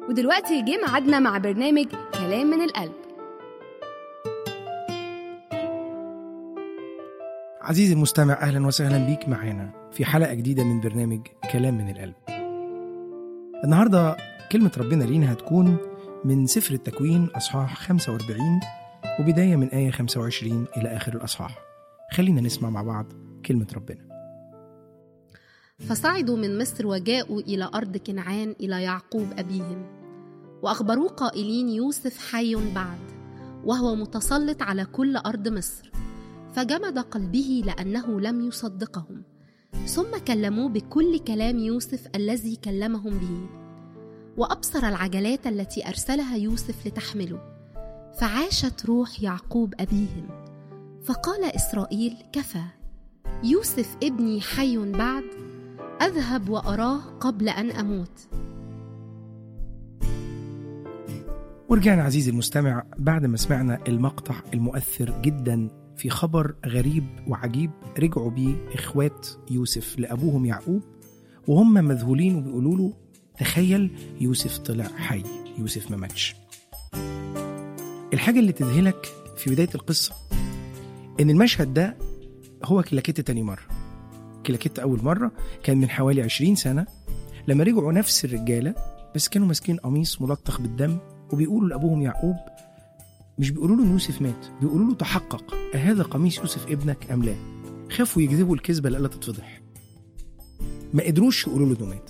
ودلوقتي جه ميعادنا مع برنامج كلام من القلب عزيزي المستمع اهلا وسهلا بيك معانا في حلقه جديده من برنامج كلام من القلب. النهارده كلمه ربنا لينا هتكون من سفر التكوين اصحاح 45 وبدايه من ايه 25 الى اخر الاصحاح. خلينا نسمع مع بعض كلمه ربنا. فصعدوا من مصر وجاءوا إلى أرض كنعان إلى يعقوب أبيهم وأخبروه قائلين يوسف حي بعد وهو متسلط على كل أرض مصر فجمد قلبه لأنه لم يصدقهم ثم كلموه بكل كلام يوسف الذي كلمهم به وأبصر العجلات التي أرسلها يوسف لتحمله فعاشت روح يعقوب أبيهم فقال إسرائيل كفى يوسف ابني حي بعد اذهب واراه قبل ان اموت ورجعنا عزيزي المستمع بعد ما سمعنا المقطع المؤثر جدا في خبر غريب وعجيب رجعوا بيه اخوات يوسف لابوهم يعقوب وهم مذهولين وبيقولوا له تخيل يوسف طلع حي يوسف ما ماتش الحاجه اللي تذهلك في بدايه القصه ان المشهد ده هو كلاكيت تاني مره كلاكيت اول مره كان من حوالي 20 سنه لما رجعوا نفس الرجاله بس كانوا ماسكين قميص ملطخ بالدم وبيقولوا لابوهم يعقوب مش بيقولوا له ان يوسف مات بيقولوا له تحقق أهذا قميص يوسف ابنك ام لا خافوا يكذبوا الكذبه اللي تتفضح ما قدروش يقولوا له انه مات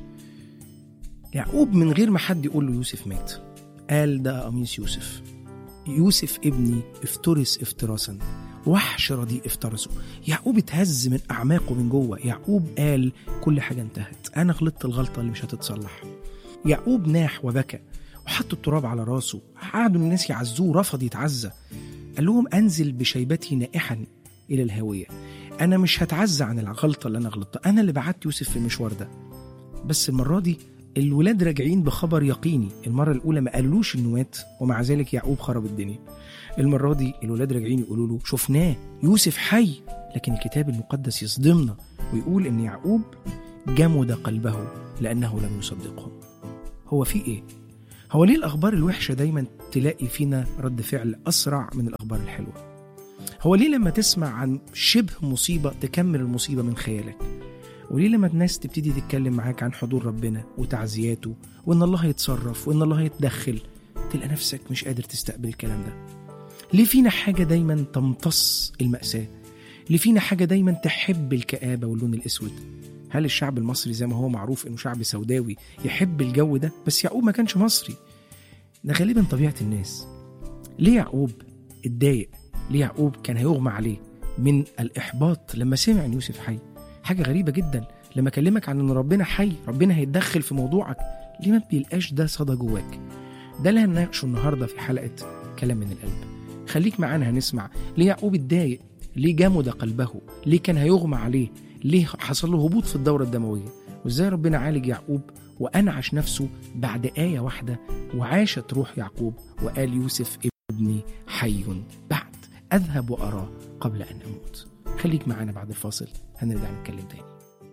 يعقوب من غير ما حد يقول له يوسف مات قال ده قميص يوسف يوسف ابني افترس افتراسا وحش رديء افترسه يعقوب اتهز من اعماقه من جوه يعقوب قال كل حاجه انتهت انا غلطت الغلطه اللي مش هتتصلح يعقوب ناح وبكى وحط التراب على راسه قعدوا الناس يعزوه رفض يتعزى قال لهم انزل بشيبتي نائحا الى الهاويه انا مش هتعزى عن الغلطه اللي انا غلطتها انا اللي بعت يوسف في المشوار ده بس المره دي الولاد راجعين بخبر يقيني المرة الأولى ما قالوش إنه مات ومع ذلك يعقوب خرب الدنيا المرة دي الولاد راجعين يقولوا له شفناه يوسف حي لكن الكتاب المقدس يصدمنا ويقول إن يعقوب جمد قلبه لأنه لم يصدقهم هو في إيه؟ هو ليه الأخبار الوحشة دايما تلاقي فينا رد فعل أسرع من الأخبار الحلوة؟ هو ليه لما تسمع عن شبه مصيبة تكمل المصيبة من خيالك؟ وليه لما الناس تبتدي تتكلم معاك عن حضور ربنا وتعزياته وإن الله هيتصرف وإن الله هيتدخل تلقى نفسك مش قادر تستقبل الكلام ده؟ ليه فينا حاجة دايما تمتص المأساة؟ ليه فينا حاجة دايما تحب الكآبة واللون الأسود؟ هل الشعب المصري زي ما هو معروف إنه شعب سوداوي يحب الجو ده؟ بس يعقوب ما كانش مصري ده غالبا طبيعة الناس ليه يعقوب اتضايق؟ ليه يعقوب كان هيغمى عليه من الإحباط لما سمع إن يوسف حي؟ حاجة غريبة جدا لما أكلمك عن إن ربنا حي ربنا هيتدخل في موضوعك ليه ما بيلقاش ده صدى جواك؟ ده اللي هنناقشه النهاردة في حلقة كلام من القلب خليك معانا هنسمع ليه يعقوب اتضايق ليه جمد قلبه ليه كان هيغمى عليه ليه حصل له هبوط في الدورة الدموية وازاي ربنا عالج يعقوب وأنعش نفسه بعد آية واحدة وعاشت روح يعقوب وقال يوسف ابني حي بعد أذهب وأراه قبل أن أموت خليك معانا بعد الفاصل هنرجع نتكلم تاني